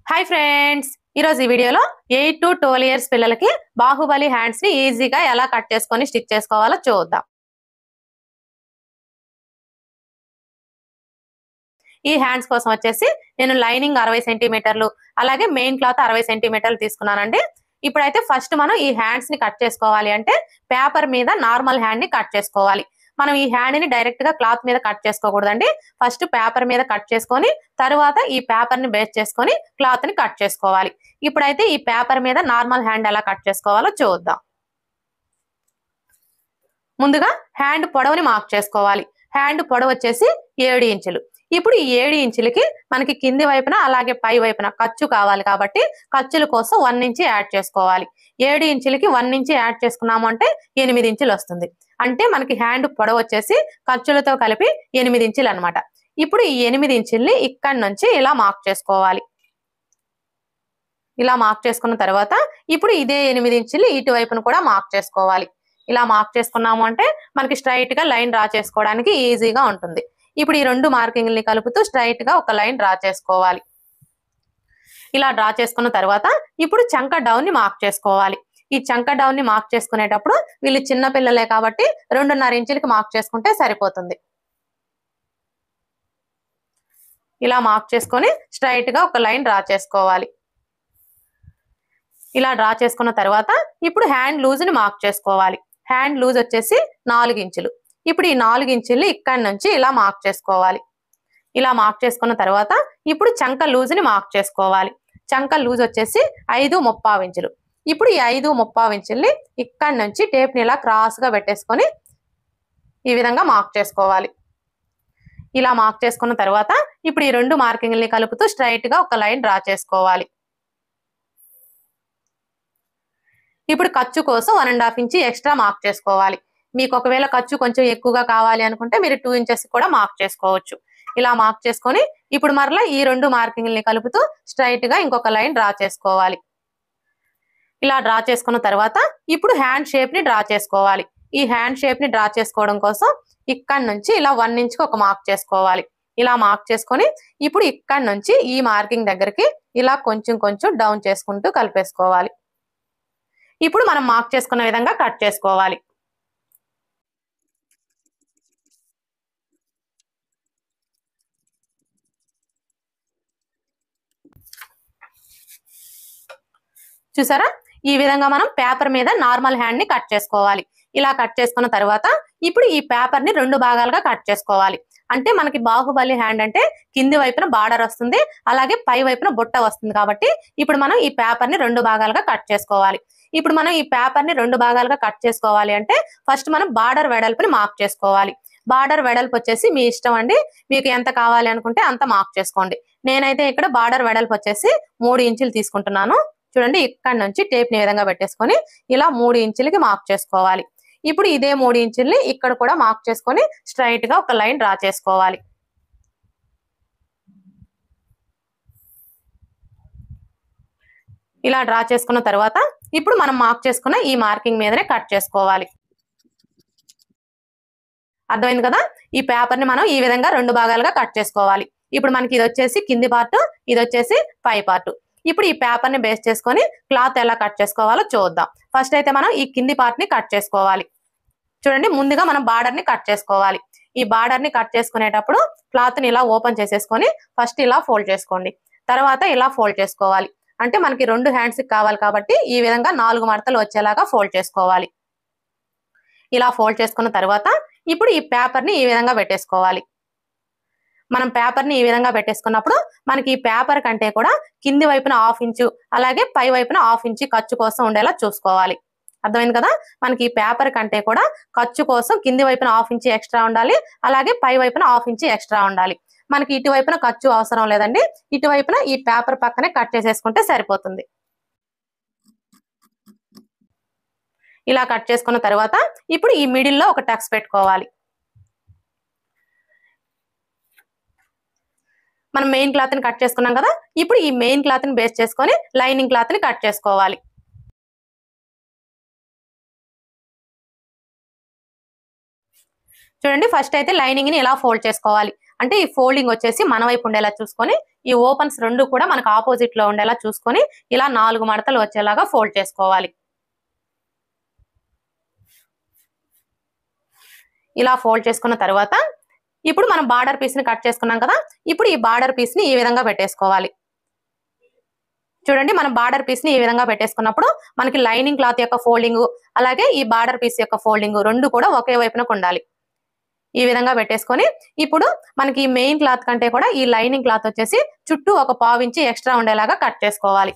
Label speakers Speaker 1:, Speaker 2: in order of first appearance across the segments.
Speaker 1: hi friends ఈరోజు ఈ వీడియోలో ఎయిట్ టు ట్వెల్వ్ ఇయర్స్ పిల్లలకి బాహుబలి హ్యాండ్స్ ని ఈజీగా ఎలా కట్ చేసుకొని స్టిచ్ చేసుకోవాలో చూద్దాం ఈ హ్యాండ్స్ కోసం వచ్చేసి నేను లైనింగ్ అరవై సెంటీమీటర్లు అలాగే మెయిన్ క్లాత్ అరవై సెంటీమీటర్లు తీసుకున్నానండి ఇప్పుడైతే ఫస్ట్ మనం ఈ హ్యాండ్స్ ని కట్ చేసుకోవాలి అంటే పేపర్ మీద నార్మల్ హ్యాండ్ ని కట్ చేసుకోవాలి మనం ఈ హ్యాండ్ ని డైరెక్ట్ గా క్లాత్ మీద కట్ చేసుకోకూడదండి ఫస్ట్ పేపర్ మీద కట్ చేసుకొని తర్వాత ఈ పేపర్ ని బేస్ చేసుకొని క్లాత్ ని కట్ చేసుకోవాలి ఇప్పుడైతే ఈ పేపర్ మీద నార్మల్ హ్యాండ్ ఎలా కట్ చేసుకోవాలో చూద్దాం ముందుగా హ్యాండ్ పొడవుని మార్క్ చేసుకోవాలి హ్యాండ్ పొడవు వచ్చేసి ఏడు ఇంచులు ఇప్పుడు ఈ ఏడు ఇంచులకి మనకి కింది వైపున అలాగే పై వైపున ఖర్చు కావాలి కాబట్టి ఖర్చుల కోసం వన్ ఇంచి యాడ్ చేసుకోవాలి ఏడు ఇంచులకి వన్ ఇంచి యాడ్ చేసుకున్నాము అంటే ఎనిమిది ఇంచులు వస్తుంది అంటే మనకి హ్యాండ్ పొడవు వచ్చేసి ఖర్చులతో కలిపి ఎనిమిది ఇంచులు అనమాట ఇప్పుడు ఈ ఎనిమిది ఇంచుల్ని ఇక్కడి నుంచి ఇలా మార్క్ చేసుకోవాలి ఇలా మార్క్ చేసుకున్న తర్వాత ఇప్పుడు ఇదే ఎనిమిది ఇంచులు ఇటువైపును కూడా మార్క్ చేసుకోవాలి ఇలా మార్క్ చేసుకున్నాము అంటే మనకి స్ట్రైట్ గా లైన్ డ్రా చేసుకోవడానికి ఈజీగా ఉంటుంది ఇప్పుడు ఈ రెండు మార్కింగ్ని కలుపుతూ స్ట్రైట్ గా ఒక లైన్ డ్రా చేసుకోవాలి ఇలా డ్రా చేసుకున్న తర్వాత ఇప్పుడు చంక డౌన్ ని మార్క్ చేసుకోవాలి ఈ చంక డౌన్ ని మార్క్ చేసుకునేటప్పుడు వీళ్ళు చిన్న పిల్లలే కాబట్టి రెండున్నర ఇంచులకి మార్క్ చేసుకుంటే సరిపోతుంది ఇలా మార్క్ చేసుకొని స్ట్రైట్ గా ఒక లైన్ డ్రా చేసుకోవాలి ఇలా డ్రా చేసుకున్న తర్వాత ఇప్పుడు హ్యాండ్ లూజ్ ని మార్క్ చేసుకోవాలి హ్యాండ్ లూజ్ వచ్చేసి నాలుగు ఇంచులు ఇప్పుడు ఈ నాలుగు ఇంచుల్ని ఇక్కడి నుంచి ఇలా మార్క్ చేసుకోవాలి ఇలా మార్క్ చేసుకున్న తర్వాత ఇప్పుడు చంక లూజ్ ని మార్క్ చేసుకోవాలి చంక లూజ్ వచ్చేసి ఐదు ముప్పావు ఇంచులు ఇప్పుడు ఈ ఐదు ముప్పావు ఇంచుల్ని ఇక్కడి నుంచి టేప్ ని ఇలా క్రాస్ గా పెట్టేసుకొని ఈ విధంగా మార్క్ చేసుకోవాలి ఇలా మార్క్ చేసుకున్న తర్వాత ఇప్పుడు ఈ రెండు మార్కింగ్ని కలుపుతూ స్ట్రైట్ గా ఒక లైన్ డ్రా చేసుకోవాలి ఇప్పుడు ఖర్చు కోసం one and half inch extra mark చేసుకోవాలి మీకు ఒకవేళ ఖర్చు కొంచెం ఎక్కువగా కావాలి అనుకుంటే మీరు టూ ఇంచెస్ కూడా మార్క్ చేసుకోవచ్చు ఇలా మార్క్ చేసుకొని ఇప్పుడు మరలా ఈ రెండు మార్కింగ్ని కలుపుతూ స్ట్రైట్ గా ఇంకొక లైన్ డ్రా చేసుకోవాలి ఇలా డ్రా చేసుకున్న తర్వాత ఇప్పుడు హ్యాండ్ షేప్ ని డ్రా చేసుకోవాలి ఈ హ్యాండ్ షేప్ ని డ్రా చేసుకోవడం కోసం ఇక్కడి నుంచి ఇలా వన్ ఇంచ్ కి ఒక మార్క్ చేసుకోవాలి ఇలా మార్క్ చేసుకొని ఇప్పుడు ఇక్కడి నుంచి ఈ మార్కింగ్ దగ్గరికి ఇలా కొంచెం కొంచెం డౌన్ చేసుకుంటూ కలిపేసుకోవాలి ఇప్పుడు మనం మార్క్ చేసుకున్న విధంగా కట్ చేసుకోవాలి చూసారా ఈ విధంగా మనం పేపర్ మీద నార్మల్ హ్యాండ్ ని కట్ చేసుకోవాలి ఇలా కట్ చేసుకున్న తర్వాత ఇప్పుడు ఈ పేపర్ ని రెండు భాగాలుగా కట్ చేసుకోవాలి అంటే మనకి బాహుబలి హ్యాండ్ అంటే కింది వైపున బార్డర్ వస్తుంది అలాగే పై వైపున బుట్ట వస్తుంది కాబట్టి ఇప్పుడు మనం ఈ పేపర్ ని రెండు భాగాలుగా కట్ చేసుకోవాలి ఇప్పుడు మనం ఈ పేపర్ ని రెండు భాగాలుగా కట్ చేసుకోవాలి అంటే ఫస్ట్ మనం బార్డర్ వెడల్పుని మార్క్ చేసుకోవాలి బార్డర్ వెడల్పు వచ్చేసి మీ ఇష్టం అండి మీకు ఎంత కావాలి అనుకుంటే అంత మార్క్ చేసుకోండి నేనైతే ఇక్కడ బార్డర్ వెడల్పు వచ్చేసి మూడు ఇంచులు తీసుకుంటున్నాను చూడండి ఇక్కడ నుంచి టేప్ ని ఈ విధంగా పెట్టేసుకొని ఇలా మూడు ఇంచులకి మార్క్ చేసుకోవాలి ఇప్పుడు ఇదే మూడు ఇంచుల్ని ఇక్కడ కూడా మార్క్ చేసుకొని స్ట్రైట్ గా ఒక లైన్ డ్రా చేసుకోవాలి ఇలా డ్రా చేసుకున్న తర్వాత ఇప్పుడు మనం మార్క్ చేసుకున్న ఈ మార్కింగ్ మీదనే కట్ చేసుకోవాలి అర్థమైంది కదా ఈ పేపర్ ని మనం ఈ విధంగా రెండు భాగాలుగా కట్ చేసుకోవాలి ఇప్పుడు మనకి ఇది వచ్చేసి కింది పార్ట్ ఇది వచ్చేసి పై పార్ట్ ఇప్పుడు ఈ పేపర్ ని బేస్ చేసుకొని క్లాత్ ఎలా కట్ చేసుకోవాలో చూద్దాం ఫస్ట్ అయితే మనం ఈ కింది పార్ట్ ని కట్ చేసుకోవాలి చూడండి ముందుగా మనం బార్డర్ ని కట్ చేసుకోవాలి ఈ బార్డర్ ని కట్ చేసుకునేటప్పుడు క్లాత్ ని ఇలా ఓపెన్ చేసేసుకొని ఫస్ట్ ఇలా ఫోల్డ్ చేసుకోండి తర్వాత ఇలా ఫోల్డ్ చేసుకోవాలి అంటే మనకి రెండు హ్యాండ్స్ కావాలి కాబట్టి ఈ విధంగా నాలుగు మడతలు వచ్చేలాగా ఫోల్డ్ చేసుకోవాలి ఇలా ఫోల్డ్ చేసుకున్న తర్వాత ఇప్పుడు ఈ పేపర్ ని ఈ విధంగా పెట్టేసుకోవాలి మనం పేపర్ ని ఈ విధంగా పెట్టేసుకున్నప్పుడు మనకి ఈ పేపర్ కంటే కూడా కింది వైపున హాఫ్ ఇంచు అలాగే పై వైపున హాఫ్ ఇంచు ఖర్చు కోసం ఉండేలా చూసుకోవాలి అర్థమైంది కదా మనకి ఈ పేపర్ కంటే కూడా ఖర్చు కోసం కింది వైపున హాఫ్ ఇంచు ఎక్స్ట్రా ఉండాలి అలాగే పై వైపున హాఫ్ ఇంచు ఎక్స్ట్రా ఉండాలి మనకి ఇటువైపున ఖర్చు అవసరం లేదండి ఇటువైపున ఈ పేపర్ పక్కనే కట్ చేసేసుకుంటే సరిపోతుంది ఇలా కట్ చేసుకున్న తర్వాత ఇప్పుడు ఈ మిడిల్లో ఒక టక్స్ పెట్టుకోవాలి మనం మెయిన్ క్లాత్ ని కట్ చేసుకున్నాం కదా ఇప్పుడు ఈ మెయిన్ క్లాత్ ని బేస్ చేసుకొని లైనింగ్ క్లాత్ ని కట్ చేసుకోవాలి చూడండి ఫస్ట్ అయితే లైనింగ్ ని ఇలా ఫోల్డ్ చేసుకోవాలి అంటే ఈ ఫోల్డింగ్ వచ్చేసి మన వైపు ఉండేలా చూసుకొని ఈ ఓపెన్స్ రెండు కూడా మనకు ఆపోజిట్ లో ఉండేలా చూసుకొని ఇలా నాలుగు మడతలు వచ్చేలాగా ఫోల్డ్ చేసుకోవాలి ఇలా ఫోల్డ్ చేసుకున్న తర్వాత ఇప్పుడు మనం బార్డర్ పీస్ ని కట్ చేసుకున్నాం కదా ఇప్పుడు ఈ బార్డర్ పీస్ ని ఈ విధంగా పెట్టేసుకోవాలి చూడండి మనం బార్డర్ పీస్ ని ఈ విధంగా పెట్టేసుకున్నప్పుడు మనకి లైనింగ్ క్లాత్ యొక్క ఫోల్డింగ్ అలాగే ఈ బార్డర్ పీస్ యొక్క ఫోల్డింగ్ రెండు కూడా ఒకే వైపునకు ఉండాలి ఈ విధంగా పెట్టేసుకొని ఇప్పుడు మనకి ఈ మెయిన్ క్లాత్ కంటే కూడా ఈ లైనింగ్ క్లాత్ వచ్చేసి చుట్టూ ఒక పావు ఇంచి ఎక్స్ట్రా ఉండేలాగా కట్ చేసుకోవాలి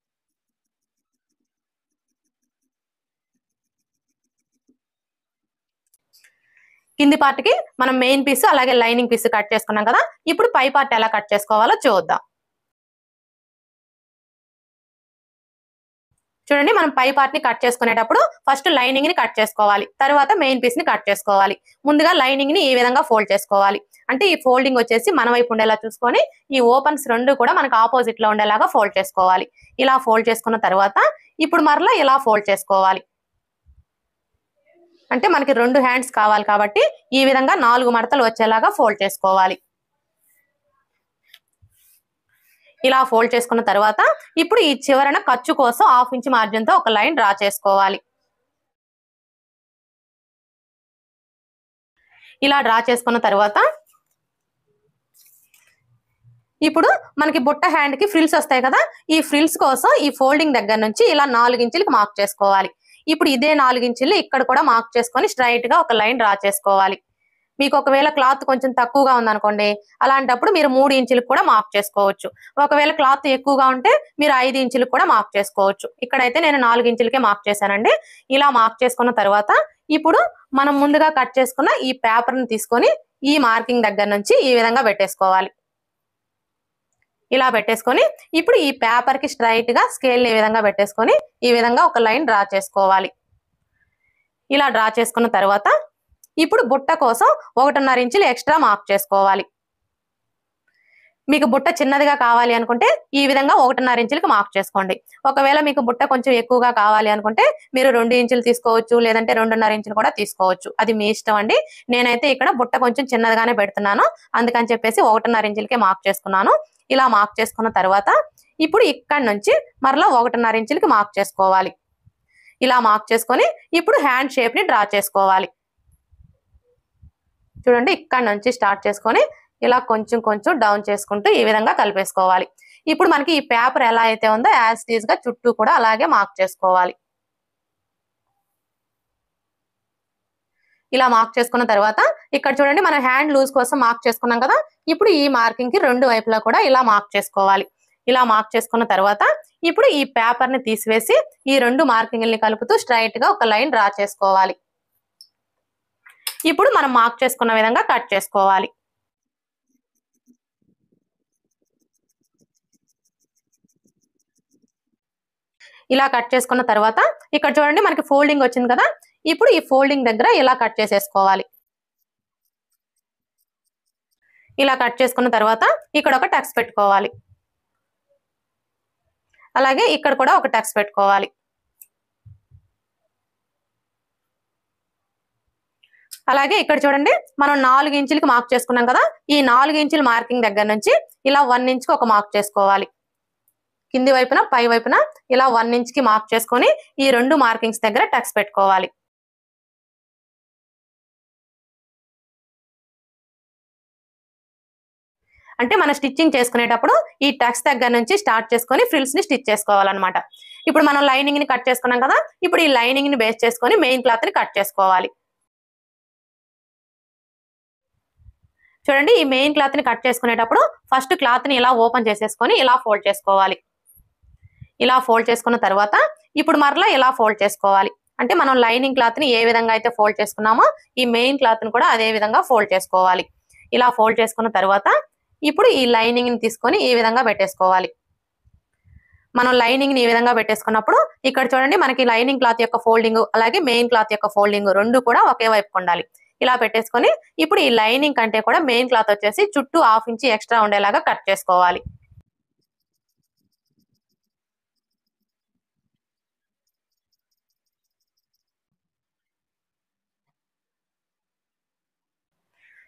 Speaker 1: కింది పార్ట్ కి మనం మెయిన్ పీస్ అలాగే లైనింగ్ పీస్ కట్ చేసుకున్నాం కదా ఇప్పుడు పై పార్ట్ ఎలా కట్ చేసుకోవాలో చూద్దాం చూడండి మనం పై పార్ట్ ని కట్ చేసుకునేటప్పుడు ఫస్ట్ లైనింగ్ ని కట్ చేసుకోవాలి తర్వాత మెయిన్ పీస్ ని కట్ చేసుకోవాలి ముందుగా లైనింగ్ ని ఈ విధంగా ఫోల్డ్ చేసుకోవాలి అంటే ఈ ఫోల్డింగ్ వచ్చేసి మన వైపు ఉండేలా చూసుకొని ఈ ఓపెన్స్ రెండు కూడా మనకు ఆపోజిట్ లో ఉండేలాగా ఫోల్డ్ చేసుకోవాలి ఇలా ఫోల్డ్ చేసుకున్న తర్వాత ఇప్పుడు మరలా ఇలా ఫోల్డ్ చేసుకోవాలి అంటే మనకి రెండు హ్యాండ్స్ కావాలి కాబట్టి ఈ విధంగా నాలుగు మడతలు వచ్చేలాగా ఫోల్డ్ చేసుకోవాలి ఇలా ఫోల్డ్ చేసుకున్న తర్వాత ఇప్పుడు ఈ చివరన ఖర్చు కోసం హాఫ్ ఇంచ్ మార్జిన్ తో ఒక లైన్ డ్రా చేసుకోవాలి ఇలా డ్రా చేసుకున్న తర్వాత ఇప్పుడు మనకి బుట్ట హ్యాండ్ కి ఫ్రిల్స్ వస్తాయి కదా ఈ ఫ్రిల్స్ కోసం ఈ ఫోల్డింగ్ దగ్గర నుంచి ఇలా నాలుగు ఇంచులకి మార్క్ చేసుకోవాలి ఇప్పుడు ఇదే నాలుగు ఇంచులు ఇక్కడ కూడా మార్క్ చేసుకొని స్ట్రైట్ గా ఒక లైన్ డ్రా చేసుకోవాలి మీకు ఒకవేళ క్లాత్ కొంచెం తక్కువగా ఉందనుకోండి అలాంటప్పుడు మీరు మూడు ఇంచులకు కూడా మార్క్ చేసుకోవచ్చు ఒకవేళ క్లాత్ ఎక్కువగా ఉంటే మీరు ఐదు ఇంచులకు కూడా మార్క్ చేసుకోవచ్చు ఇక్కడైతే నేను నాలుగు ఇంచులకే మార్క్ చేశానండి ఇలా మార్క్ చేసుకున్న తర్వాత ఇప్పుడు మనం ముందుగా కట్ చేసుకున్న ఈ పేపర్ ని తీసుకొని ఈ మార్కింగ్ దగ్గర నుంచి ఈ విధంగా పెట్టేసుకోవాలి ఇలా పెట్టేసుకొని ఇప్పుడు ఈ పేపర్ కి స్ట్రైట్ గా స్కేల్ ఈ విధంగా పెట్టేసుకొని ఈ విధంగా ఒక లైన్ డ్రా చేసుకోవాలి ఇలా డ్రా చేసుకున్న తర్వాత ఇప్పుడు బుట్ట కోసం ఒకటిన్నర ఇంచులు ఎక్స్ట్రా మార్క్ చేసుకోవాలి మీకు బుట్ట చిన్నదిగా కావాలి అనుకుంటే ఈ విధంగా ఒకటిన్నర ఇంచులకి మార్క్ చేసుకోండి ఒకవేళ మీకు బుట్ట కొంచెం ఎక్కువగా కావాలి అనుకుంటే మీరు రెండు ఇంచులు తీసుకోవచ్చు లేదంటే రెండున్నర ఇంచులు కూడా తీసుకోవచ్చు అది మీ ఇష్టం అండి నేనైతే ఇక్కడ బుట్ట కొంచెం చిన్నదిగానే పెడుతున్నాను అందుకని చెప్పేసి ఒకటిన్నర ఇంచులకే మార్క్ చేసుకున్నాను ఇలా మార్క్ చేసుకున్న తర్వాత ఇప్పుడు ఇక్కడ నుంచి మరలా ఒకటిన్నర ఇంచులకి మార్క్ చేసుకోవాలి ఇలా మార్క్ చేసుకొని ఇప్పుడు హ్యాండ్ షేప్ ని డ్రా చేసుకోవాలి చూడండి ఇక్కడ నుంచి స్టార్ట్ చేసుకొని ఇలా కొంచెం కొంచెం డౌన్ చేసుకుంటూ ఈ విధంగా కలిపేసుకోవాలి ఇప్పుడు మనకి ఈ పేపర్ ఎలా అయితే ఉందో యాజ్ టీజ్ గా చుట్టూ కూడా అలాగే మార్క్ చేసుకోవాలి ఇలా మార్క్ చేసుకున్న తర్వాత ఇక్కడ చూడండి మనం హ్యాండ్ లూజ్ కోసం మార్క్ చేసుకున్నాం కదా ఇప్పుడు ఈ మార్కింగ్ కి రెండు వైపులా కూడా ఇలా మార్క్ చేసుకోవాలి ఇలా మార్క్ చేసుకున్న తర్వాత ఇప్పుడు ఈ పేపర్ ని తీసివేసి ఈ రెండు మార్కింగ్ని కలుపుతూ స్ట్రైట్ గా ఒక లైన్ డ్రా చేసుకోవాలి ఇప్పుడు మనం మార్క్ చేసుకున్న విధంగా కట్ చేసుకోవాలి ఇలా కట్ చేసుకున్న తర్వాత ఇక్కడ చూడండి మనకి ఫోల్డింగ్ వచ్చింది కదా ఇప్పుడు ఈ ఫోల్డింగ్ దగ్గర ఇలా కట్ చేసేసుకోవాలి ఇలా కట్ చేసుకున్న తర్వాత ఇక్కడ ఒక టక్స్ పెట్టుకోవాలి అలాగే ఇక్కడ కూడా ఒక టక్స్ పెట్టుకోవాలి అలాగే ఇక్కడ చూడండి మనం నాలుగు ఇంచులకి మార్క్ చేసుకున్నాం కదా ఈ నాలుగు ఇంచుల మార్కింగ్ దగ్గర నుంచి ఇలా వన్ ఇంచ్కి ఒక మార్క్ చేసుకోవాలి కింది వైపున పై వైపున ఇలా వన్ ఇంచ్ కి మార్క్ చేసుకొని ఈ రెండు మార్కింగ్స్ దగ్గర టక్స్ పెట్టుకోవాలి అంటే మనం స్టిచ్చింగ్ చేసుకునేటప్పుడు ఈ టక్స్ దగ్గర నుంచి స్టార్ట్ చేసుకొని ఫ్రిల్స్ ని స్టిచ్ చేసుకోవాలన్నమాట ఇప్పుడు మనం లైనింగ్ ని కట్ చేసుకున్నాం కదా ఇప్పుడు ఈ లైనింగ్ ని బేస్ చేసుకొని మెయిన్ క్లాత్ ని కట్ చేసుకోవాలి చూడండి ఈ మెయిన్ క్లాత్ ని కట్ చేసుకునేటప్పుడు ఫస్ట్ క్లాత్ ని ఇలా ఓపెన్ చేసేసుకొని ఇలా ఫోల్డ్ చేసుకోవాలి ఇలా ఫోల్డ్ చేసుకున్న తర్వాత ఇప్పుడు మరలా ఇలా ఫోల్డ్ చేసుకోవాలి అంటే మనం లైనింగ్ క్లాత్ ని ఏ విధంగా అయితే ఫోల్డ్ చేసుకున్నామో ఈ మెయిన్ క్లాత్ ని కూడా అదే విధంగా ఫోల్డ్ చేసుకోవాలి ఇలా ఫోల్డ్ చేసుకున్న తర్వాత ఇప్పుడు ఈ లైనింగ్ ని తీసుకొని ఈ విధంగా పెట్టేసుకోవాలి మనం లైనింగ్ ని ఈ విధంగా పెట్టేసుకున్నప్పుడు ఇక్కడ చూడండి మనకి లైనింగ్ క్లాత్ యొక్క ఫోల్డింగ్ అలాగే మెయిన్ క్లాత్ యొక్క ఫోల్డింగ్ రెండు కూడా ఒకే వైపు ఉండాలి ఇలా పెట్టేసుకొని ఇప్పుడు ఈ లైనింగ్ కంటే కూడా మెయిన్ క్లాత్ వచ్చేసి చుట్టూ హాఫ్ ఇంచి ఎక్స్ట్రా ఉండేలాగా కట్ చేసుకోవాలి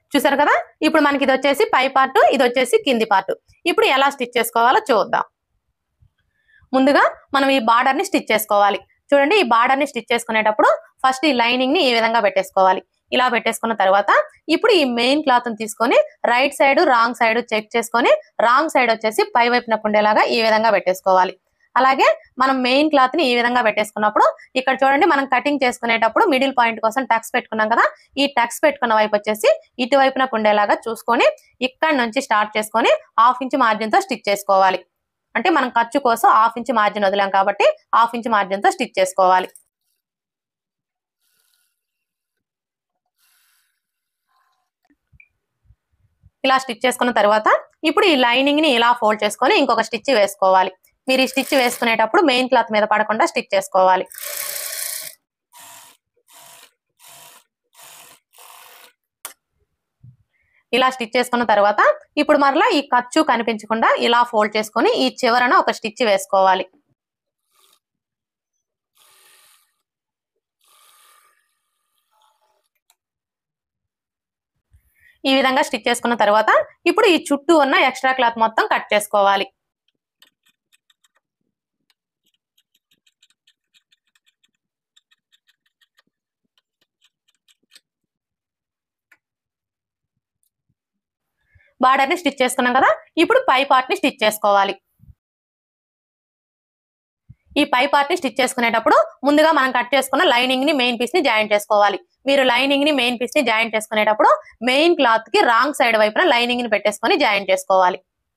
Speaker 1: చూసారు కదా ఇప్పుడు మనకి ఇది వచ్చేసి పై పార్ట్ ఇది వచ్చేసి కింది పార్ట్ ఇప్పుడు ఎలా స్టిచ్ చేసుకోవాలో చూద్దాం ముందుగా మనం ఈ బార్డర్ ని స్టిచ్ చేసుకోవాలి చూడండి ఈ బార్డర్ ని స్టిచ్ చేసుకునేటప్పుడు ఫస్ట్ ఈ లైనింగ్ ని ఈ విధంగా పెట్టేసుకోవాలి ఇలా పెట్టేసుకున్న తర్వాత ఇప్పుడు ఈ మెయిన్ క్లాత్ ని తీసుకొని right side wrong side check చేసుకొని రాంగ్ సైడ్ వచ్చేసి పై వైపున ఉండేలాగా ఈ విధంగా పెట్టేసుకోవాలి అలాగే మనం మెయిన్ క్లాత్ ని ఈ విధంగా పెట్టేసుకున్నప్పుడు ఇక్కడ చూడండి మనం కటింగ్ చేసుకునేటప్పుడు మిడిల్ పాయింట్ కోసం టక్స్ పెట్టుకున్నాం కదా ఈ టక్స్ పెట్టుకున్న వైపు వచ్చేసి ఇటువైపున ఉండేలాగా చూసుకొని ఇక్కడ నుంచి స్టార్ట్ చేసుకొని హాఫ్ ఇంచ్ మార్జిన్ తో స్టిచ్ చేసుకోవాలి అంటే మనం ఖర్చు కోసం హాఫ్ ఇంచ్ మార్జిన్ వదిలాం కాబట్టి హాఫ్ ఇంచ్ మార్జిన్ తో స్టిచ్ చేసుకోవాలి ఇలా స్టిచ్ చేసుకున్న తర్వాత ఇప్పుడు ఈ లైనింగ్ ని ఇలా ఫోల్డ్ చేసుకొని ఇంకొక స్టిచ్ వేసుకోవాలి మీరు ఈ స్టిచ్ వేసుకునేటప్పుడు మెయిన్ క్లాత్ మీద పడకుండా స్టిచ్ చేసుకోవాలి ఇలా స్టిచ్ చేసుకున్న తర్వాత ఇప్పుడు మరలా ఈ ఖర్చు కనిపించకుండా ఇలా ఫోల్డ్ చేసుకొని ఈ చివరన ఒక స్టిచ్ వేసుకోవాలి ఈ విధంగా స్టిచ్ చేసుకున్న తర్వాత ఇప్పుడు ఈ చుట్టూ ఉన్న ఎక్స్ట్రా క్లాత్ మొత్తం కట్ చేసుకోవాలి బార్డర్ ని స్టిచ్ చేసుకున్నాం కదా ఇప్పుడు పై పార్ట్ ని స్టిచ్ చేసుకోవాలి ఈ పై పార్ట్ ని స్టిచ్ చేసుకునేటప్పుడు ముందుగా మనం కట్ చేసుకున్న లైనింగ్ ని మెయిన్ పీస్ ని జాయిన్ చేసుకోవాలి మీరు లైనింగ్ ని మెయిన్ పీస్ ని జాయిన్ చేసుకునేటప్పుడు మెయిన్ క్లాత్ కి రాంగ్ సైడ్ వైపున లైనింగ్ ని పెట్టేసుకొని జాయిన్ చేసుకోవాలి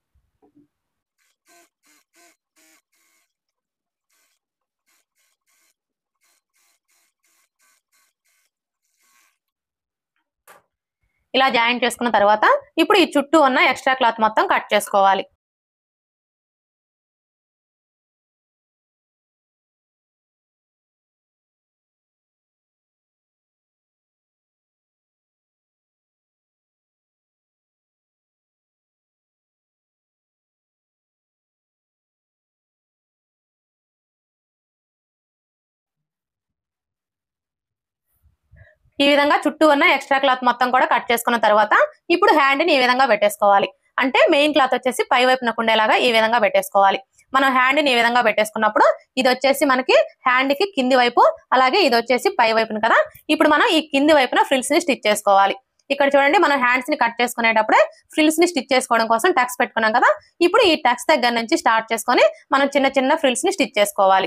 Speaker 1: ఇలా జాయిన్ చేసుకున్న తర్వాత ఇప్పుడు ఈ చుట్టూ ఉన్న ఎక్స్ట్రా క్లాత్ మొత్తం కట్ చేసుకోవాలి ఈ విధంగా చుట్టూ ఉన్న ఎక్స్ట్రా క్లాత్ మొత్తం కూడా కట్ చేసుకున్న తర్వాత ఇప్పుడు హ్యాండ్ ని ఈ విధంగా పెట్టేసుకోవాలి అంటే మెయిన్ క్లాత్ వచ్చేసి పై వైపున ఉండేలాగా ఈ విధంగా పెట్టేసుకోవాలి మనం హ్యాండ్ ని ఈ విధంగా పెట్టేసుకున్నప్పుడు ఇది వచ్చేసి మనకి హ్యాండ్ కి కింది వైపు అలాగే ఇది వచ్చేసి పై వైపున కదా ఇప్పుడు మనం ఈ కింది వైపున ఫ్రిల్స్ ని స్టిచ్ చేసుకోవాలి ఇక్కడ చూడండి మనం హ్యాండ్స్ ని కట్ చేసుకునేటప్పుడే ఫ్రిల్స్ ని స్టిచ్ చేసుకోవడం కోసం టక్స్ పెట్టుకున్నాం కదా ఇప్పుడు ఈ టక్స్ దగ్గర నుంచి స్టార్ట్ చేసుకొని మనం చిన్న చిన్న ఫ్రిల్స్ ని స్టిచ్ చేసుకోవాలి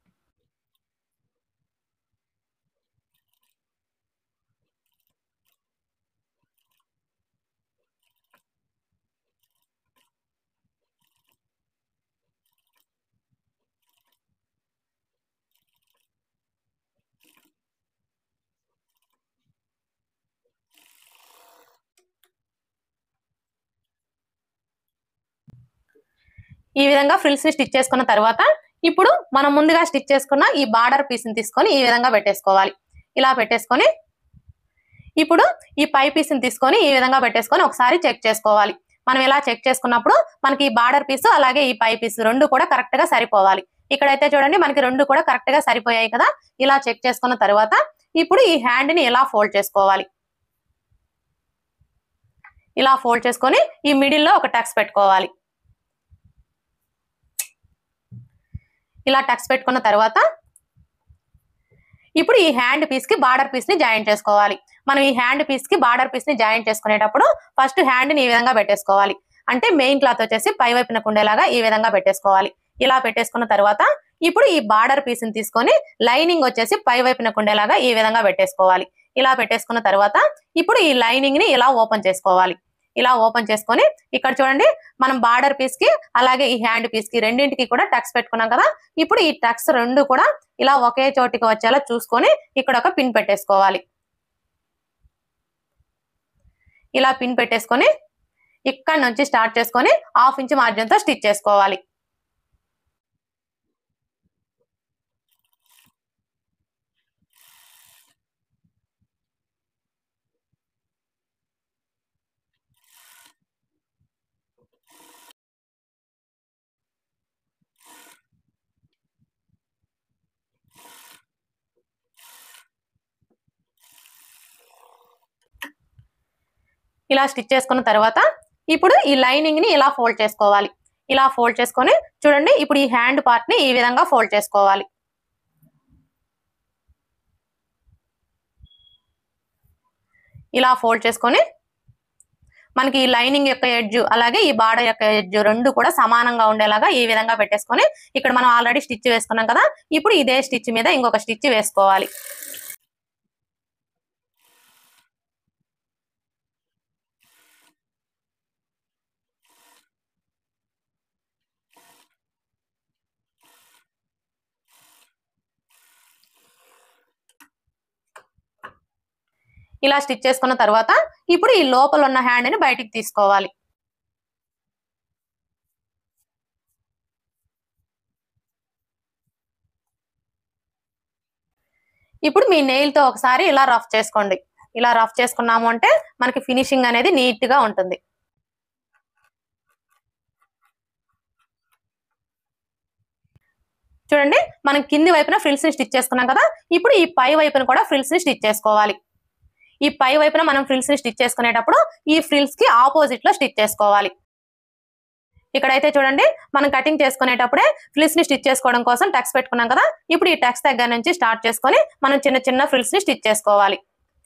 Speaker 1: ఈ విధంగా ఫ్రిల్స్ ని స్టిచ్ చేసుకున్న తర్వాత ఇప్పుడు మనం ముందుగా స్టిచ్ చేసుకున్న ఈ బార్డర్ పీస్ ని తీసుకొని ఈ విధంగా పెట్టేసుకోవాలి ఇలా పెట్టేసుకొని ఇప్పుడు ఈ పై పీస్ ని తీసుకొని ఈ విధంగా పెట్టేసుకొని ఒకసారి చెక్ చేసుకోవాలి మనం ఇలా చెక్ చేసుకున్నప్పుడు మనకి ఈ బార్డర్ పీస్ అలాగే ఈ పై పీస్ రెండు కూడా కరెక్ట్ గా సరిపోవాలి ఇక్కడైతే చూడండి మనకి రెండు కూడా కరెక్ట్ గా సరిపోయాయి కదా ఇలా చెక్ చేసుకున్న తర్వాత ఇప్పుడు ఈ హ్యాండ్ ని ఇలా ఫోల్డ్ చేసుకోవాలి ఇలా ఫోల్డ్ చేసుకొని ఈ మిడిల్ లో ఒక టక్స్ పెట్టుకోవాలి ఇలా టక్స్ పెట్టుకున్న తర్వాత ఇప్పుడు ఈ హ్యాండ్ పీస్ కి బార్డర్ పీస్ ని జాయిన్ చేసుకోవాలి మనం ఈ హ్యాండ్ పీస్ కి బార్డర్ పీస్ ని జాయిన్ చేసుకునేటప్పుడు ఫస్ట్ హ్యాండ్ ని ఈ విధంగా పెట్టేసుకోవాలి అంటే మెయిన్ క్లాత్ వచ్చేసి పై వైపున ఉండేలాగా ఈ విధంగా పెట్టేసుకోవాలి ఇలా పెట్టేసుకున్న తర్వాత ఇప్పుడు ఈ బార్డర్ పీస్ ని తీసుకొని లైనింగ్ వచ్చేసి పై వైపున ఉండేలాగా ఈ విధంగా పెట్టేసుకోవాలి ఇలా పెట్టేసుకున్న తర్వాత ఇప్పుడు ఈ లైనింగ్ ని ఇలా ఓపెన్ చేసుకోవాలి ఇలా ఓపెన్ చేసుకొని ఇక్కడ చూడండి మనం బార్డర్ పీస్ కి అలాగే ఈ హ్యాండ్ పీస్ కి రెండింటికి కూడా టక్స్ పెట్టుకున్నాం కదా ఇప్పుడు ఈ టక్స్ రెండు కూడా ఇలా ఒకే చోటికి వచ్చేలా చూసుకొని ఇక్కడ ఒక పిన్ పెట్టేసుకోవాలి ఇలా పిన్ పెట్టేసుకొని ఇక్కడ నుంచి స్టార్ట్ చేసుకొని హాఫ్ ఇంచ్ మార్జిన్ తో స్టిచ్ చేసుకోవాలి ఇలా స్టిచ్ చేసుకున్న తర్వాత ఇప్పుడు ఈ లైనింగ్ ని ఇలా ఫోల్డ్ చేసుకోవాలి ఇలా ఫోల్డ్ చేసుకొని చూడండి ఇప్పుడు ఈ హ్యాండ్ పార్ట్ ని ఈ విధంగా ఫోల్డ్ చేసుకోవాలి ఇలా ఫోల్డ్ చేసుకొని మనకి ఈ లైనింగ్ యొక్క ఎడ్జ్ అలాగే ఈ బార్డర్ యొక్క ఎడ్జ్ రెండు కూడా సమానంగా ఉండేలాగా ఈ విధంగా పెట్టేసుకొని ఇక్కడ మనం ఆల్రెడీ స్టిచ్ వేసుకున్నాం కదా ఇప్పుడు ఇదే స్టిచ్ మీద ఇంకొక స్టిచ్ వేసుకోవాలి ఇలా స్టిచ్ చేసుకున్న తర్వాత ఇప్పుడు ఈ లోపల ఉన్న హ్యాండ్ ని బయటికి తీసుకోవాలి ఇప్పుడు మీ నెయిల్ తో ఒకసారి ఇలా రఫ్ చేసుకోండి ఇలా రఫ్ చేసుకున్నాము అంటే మనకి ఫినిషింగ్ అనేది నీట్ గా ఉంటుంది చూడండి మనం కింది వైపున ఫ్రిల్స్ ని స్టిచ్ చేసుకున్నాం కదా ఇప్పుడు ఈ పై వైపున కూడా ఫ్రిల్స్ ని స్టిచ్ చేసుకోవాలి ఈ పై వైపున మనం ఫ్రిల్స్ ని స్టిచ్ చేసుకునేటప్పుడు ఈ ఫ్రిల్స్ కి ఆపోజిట్ లో స్టిచ్ చేసుకోవాలి ఇక్కడైతే చూడండి మనం కటింగ్ చేసుకునేటప్పుడే ఫ్రిల్స్ ని స్టిచ్ చేసుకోవడం కోసం టక్స్ పెట్టుకున్నాం కదా ఇప్పుడు ఈ టక్స్ దగ్గర నుంచి స్టార్ట్ చేసుకొని మనం చిన్న చిన్న ఫ్రిల్స్ ని స్టిచ్ చేసుకోవాలి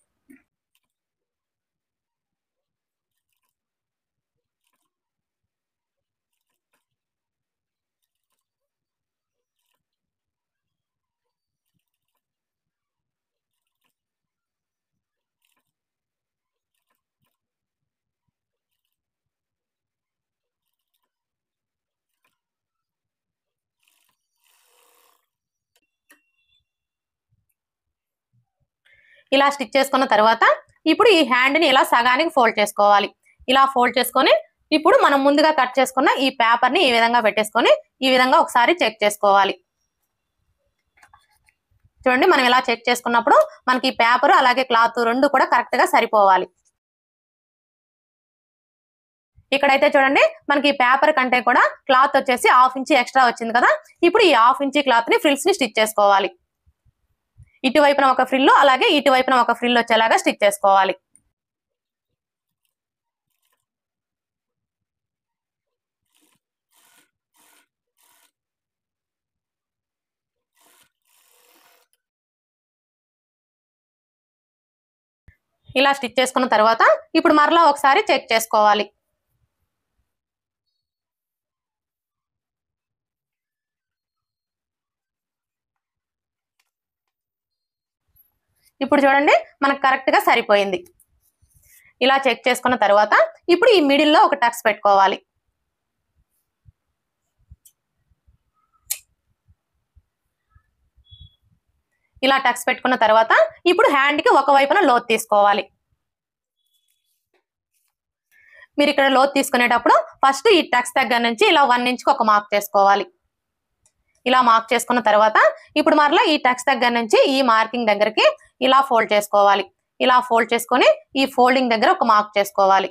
Speaker 1: ఇలా స్టిచ్ చేసుకున్న తర్వాత ఇప్పుడు ఈ హ్యాండ్ ని ఇలా సగానికి ఫోల్డ్ చేసుకోవాలి ఇలా ఫోల్డ్ చేసుకొని ఇప్పుడు మనం ముందుగా కట్ చేసుకున్న ఈ పేపర్ ని ఈ విధంగా పెట్టేసుకొని ఈ విధంగా ఒకసారి చెక్ చేసుకోవాలి చూడండి మనం ఇలా చెక్ చేసుకున్నప్పుడు మనకి ఈ పేపర్ అలాగే క్లాత్ రెండు కూడా కరెక్ట్ గా సరిపోవాలి ఇక్కడైతే చూడండి మనకి ఈ పేపర్ కంటే కూడా క్లాత్ వచ్చేసి హాఫ్ ఇంచ్ ఎక్స్ట్రా వచ్చింది కదా ఇప్పుడు ఈ హాఫ్ ఇంచ్ క్లాత్ ని ఫ్రిల్స్ ని స్టిచ్ చేసుకోవాలి ఇటువైపున ఒక ఫ్రిల్ అలాగే ఇటువైపున ఒక ఫ్రిల్ వచ్చేలాగా స్టిచ్ చేసుకోవాలి ఇలా స్టిచ్ చేసుకున్న తర్వాత ఇప్పుడు మరలా ఒకసారి చెక్ చేసుకోవాలి ఇప్పుడు చూడండి మనకు కరెక్ట్ గా సరిపోయింది ఇలా చెక్ చేసుకున్న తర్వాత ఇప్పుడు ఈ మిడిల్ లో ఒక టక్స్ పెట్టుకోవాలి ఇలా టక్స్ పెట్టుకున్న తర్వాత ఇప్పుడు హ్యాండ్ కి ఒక వైపున లోత్ తీసుకోవాలి మీరు ఇక్కడ లోత్ తీసుకునేటప్పుడు ఫస్ట్ ఈ టక్స్ దగ్గర నుంచి ఇలా వన్ ఇంచ్కి ఒక మార్క్ చేసుకోవాలి ఇలా మార్క్ చేసుకున్న తర్వాత ఇప్పుడు మరలా ఈ టక్స్ దగ్గర నుంచి ఈ మార్కింగ్ దగ్గరికి ఇలా ఫోల్డ్ చేసుకోవాలి ఇలా ఫోల్డ్ చేసుకొని ఈ ఫోల్డింగ్ దగ్గర ఒక మార్క్ చేసుకోవాలి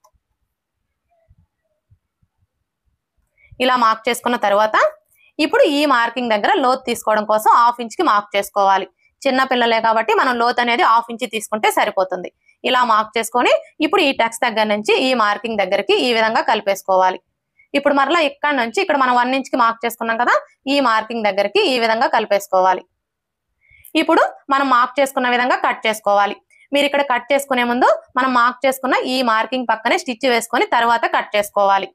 Speaker 1: ఇలా మార్క్ చేసుకున్న తర్వాత ఇప్పుడు ఈ మార్కింగ్ దగ్గర లోత్ తీసుకోవడం కోసం హాఫ్ ఇంచ్ కి మార్క్ చేసుకోవాలి చిన్న పిల్లలే కాబట్టి మనం లోత్ అనేది హాఫ్ ఇంచ్ తీసుకుంటే సరిపోతుంది ఇలా మార్క్ చేసుకొని ఇప్పుడు ఈ టెక్స్ దగ్గర నుంచి ఈ మార్కింగ్ దగ్గరికి ఈ విధంగా కలిపేసుకోవాలి ఇప్పుడు మరలా ఇక్కడ నుంచి ఇక్కడ మనం వన్ ఇంచ్ కి మార్క్ చేసుకున్నాం కదా ఈ మార్కింగ్ దగ్గరికి ఈ విధంగా కలిపేసుకోవాలి ఇప్పుడు మనం మార్క్ చేసుకున్న విధంగా కట్ చేసుకోవాలి మీరు ఇక్కడ కట్ చేసుకునే ముందు మనం మార్క్ చేసుకున్న ఈ మార్కింగ్ పక్కనే స్టిచ్ వేసుకొని తర్వాత కట్ చేసుకోవాలి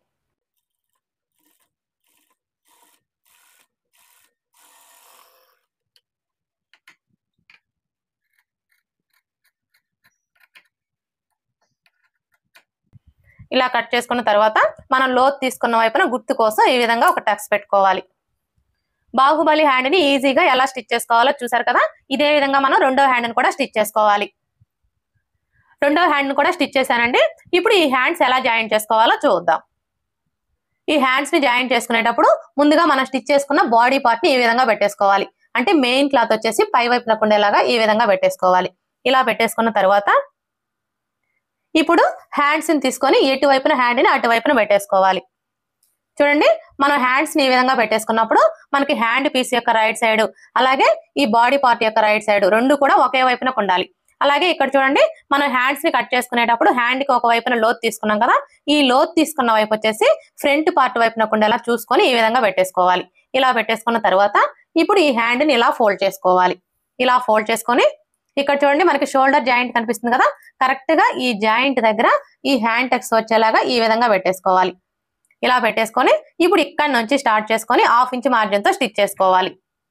Speaker 1: ఇలా కట్ చేసుకున్న తర్వాత మనం లోత్ తీసుకున్న వైపున గుర్తు కోసం ఈ విధంగా ఒక టక్స్ పెట్టుకోవాలి బాహుబలి హ్యాండ్ ని ఈజీగా ఎలా స్టిచ్ చేసుకోవాలో చూసారు కదా ఇదే విధంగా మనం రెండో హ్యాండ్ ని కూడా స్టిచ్ చేసుకోవాలి రెండో హ్యాండ్ ని కూడా స్టిచ్ చేశానండి ఇప్పుడు ఈ హ్యాండ్స్ ఎలా జాయిన్ చేసుకోవాలో చూద్దాం ఈ హ్యాండ్స్ ని జాయిన్ చేసుకునేటప్పుడు ముందుగా మనం స్టిచ్ చేసుకున్న బాడీ పార్ట్ ని ఈ విధంగా పెట్టేసుకోవాలి అంటే మెయిన్ క్లాత్ వచ్చేసి పై వైపునకు ఉండేలాగా ఈ విధంగా పెట్టేసుకోవాలి ఇలా పెట్టేసుకున్న తర్వాత ఇప్పుడు హ్యాండ్స్ ని తీసుకొని ఎటు వైపున హ్యాండ్ ని అటువైపున పెట్టేసుకోవాలి చూడండి మనం హ్యాండ్స్ ని ఈ విధంగా పెట్టేసుకున్నప్పుడు మనకి హ్యాండ్ పీస్ యొక్క రైట్ సైడ్ అలాగే ఈ బాడీ పార్ట్ యొక్క రైట్ సైడ్ రెండు కూడా ఒకే వైపునకు ఉండాలి అలాగే ఇక్కడ చూడండి మనం హ్యాండ్స్ ని కట్ చేసుకునేటప్పుడు హ్యాండ్ కి ఒక వైపున లోత్ తీసుకున్నాం కదా ఈ లోత్ తీసుకున్న వైపు వచ్చేసి ఫ్రంట్ పార్ట్ వైపున ఉండేలా చూసుకొని ఈ విధంగా పెట్టేసుకోవాలి ఇలా పెట్టేసుకున్న తర్వాత ఇప్పుడు ఈ హ్యాండ్ ని ఇలా ఫోల్డ్ చేసుకోవాలి ఇలా ఫోల్డ్ చేసుకొని ఇక్కడ చూడండి మనకి షోల్డర్ జాయింట్ కనిపిస్తుంది కదా కరెక్ట్ గా ఈ జాయింట్ దగ్గర ఈ హ్యాండ్ టెక్స్ వచ్చేలాగా ఈ విధంగా పెట్టేసుకోవాలి ఇలా పెట్టేసుకొని ఇప్పుడు ఇక్కడ నుంచి స్టార్ట్ చేసుకొని హాఫ్ ఇంచ్ మార్జిన్ తో స్టిచ్ చేసుకోవాలి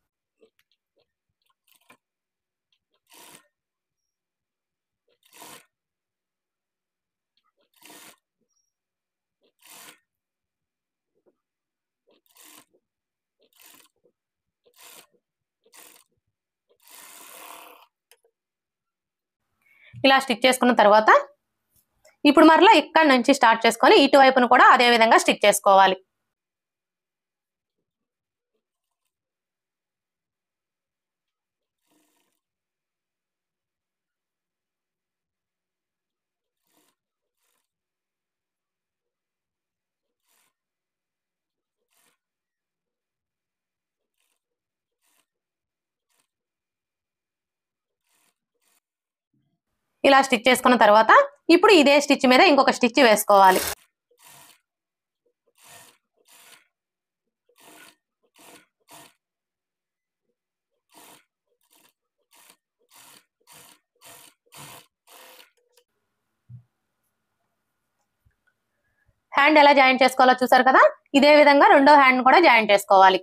Speaker 1: ఇలా స్టిచ్ చేసుకున్న తర్వాత ఇప్పుడు మరలా ఇక్కడ నుంచి స్టార్ట్ చేసుకొని ఇటువైపును కూడా అదే విధంగా స్టిచ్ చేసుకోవాలి ఇలా స్టిచ్ చేసుకున్న తర్వాత ఇప్పుడు ఇదే స్టిచ్ మీద ఇంకొక స్టిచ్ వేసుకోవాలి హ్యాండ్ ఎలా జాయిన్ చేసుకోవాలో చూసారు కదా ఇదే విధంగా రెండో హ్యాండ్ కూడా జాయిన్ చేసుకోవాలి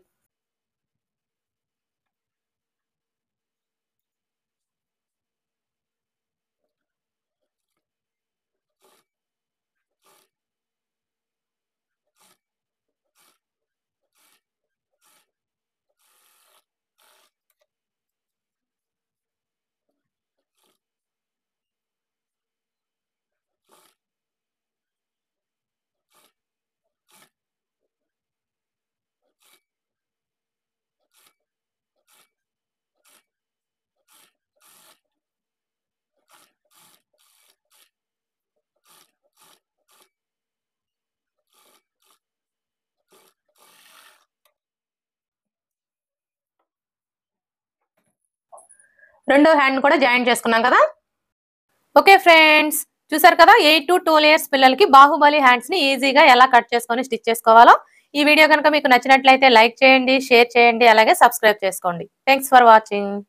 Speaker 1: రెండో హ్యాండ్ కూడా జాయిన్ చేసుకున్నాం కదా ఓకే ఫ్రెండ్స్ చూసారు కదా ఎయిట్ టు టూ ఇయర్స్ పిల్లలకి బాహుబలి హ్యాండ్స్ ని ఈజీగా ఎలా కట్ చేసుకొని స్టిచ్ చేసుకోవాలో ఈ వీడియో కనుక మీకు నచ్చినట్లయితే లైక్ చేయండి షేర్ చేయండి అలాగే సబ్స్క్రైబ్ చేసుకోండి థ్యాంక్స్ ఫర్ వాచింగ్